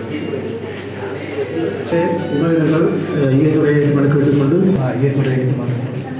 உறவினர்கள் இயேசுடைய மனு கேட்டுக்கொண்டு இயேசுடைய மனு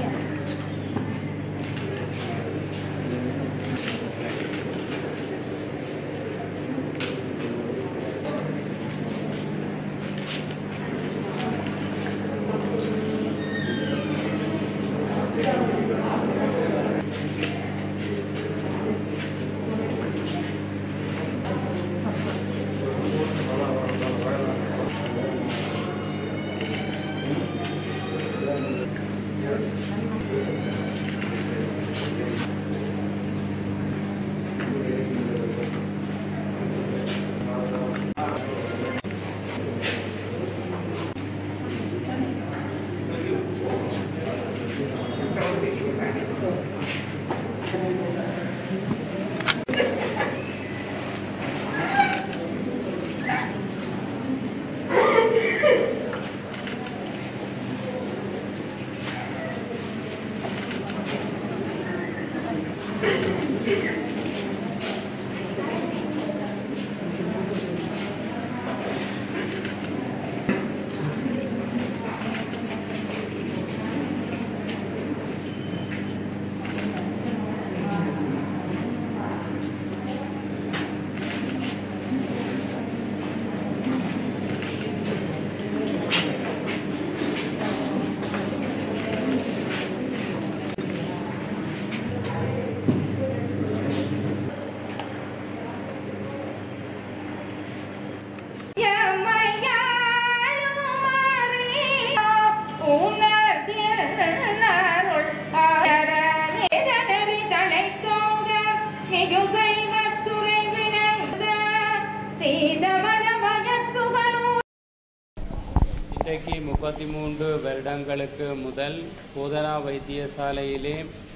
இன்றைக்கு முப்பத்தி மூன்று வருடங்களுக்கு முதல் போதனா வைத்தியசாலையிலே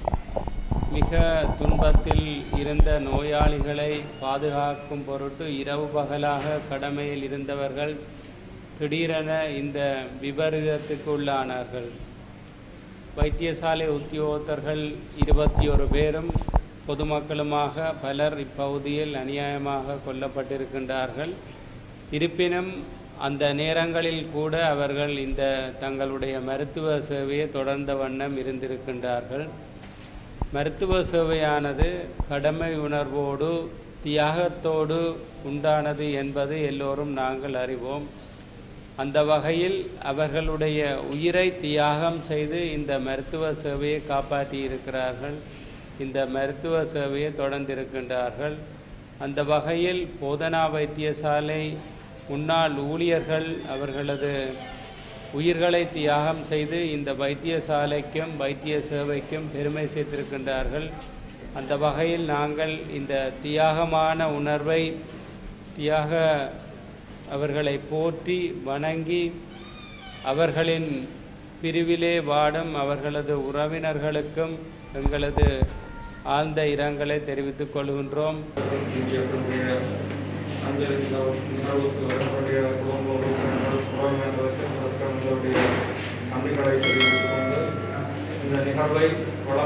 மிக துன்பத்தில் இருந்த நோயாளிகளை பாதுகாக்கும் பொருட்டு இரவு பகலாக கடமையில் இருந்தவர்கள் திடீரென இந்த விபரீதத்துக்கு உள்ளானார்கள் வைத்தியசாலை உத்தியோகத்தர்கள் இருபத்தி ஒரு பேரும் பொதுமக்களுமாக பலர் இப்பகுதியில் அநியாயமாக கொல்லப்பட்டிருக்கின்றார்கள் இருப்பினும் அந்த நேரங்களில் கூட அவர்கள் இந்த தங்களுடைய மருத்துவ சேவையை தொடர்ந்த வண்ணம் இருந்திருக்கின்றார்கள் மருத்துவ சேவையானது கடமை உணர்வோடு தியாகத்தோடு உண்டானது என்பது எல்லோரும் நாங்கள் அறிவோம் அந்த வகையில் அவர்களுடைய உயிரை தியாகம் செய்து இந்த மருத்துவ சேவையை காப்பாற்றி இருக்கிறார்கள் இந்த மருத்துவ சேவையை தொடர்ந்திருக்கின்றார்கள் அந்த வகையில் போதனா வைத்தியசாலை முன்னாள் ஊழியர்கள் அவர்களது உயிர்களை தியாகம் செய்து இந்த வைத்தியசாலைக்கும் வைத்திய சேவைக்கும் பெருமை சேர்த்திருக்கின்றார்கள் அந்த வகையில் நாங்கள் இந்த தியாகமான உணர்வை தியாக அவர்களை போற்றி வணங்கி அவர்களின் பிரிவிலே வாடும் அவர்களது உறவினர்களுக்கும் எங்களது ஆழ்ந்த இரங்கலை தெரிவித்துக் கொள்கின்றோம் இயக்கக்கூடிய அஞ்சலி நிகழ்வுக்கு வரக்கூடிய குடும்ப உறுப்பினர்கள் உறவினர்களுக்கு எங்களுடைய நன்றிகளை தெரிவித்துக் கொண்டு இந்த நிகழ்வை வள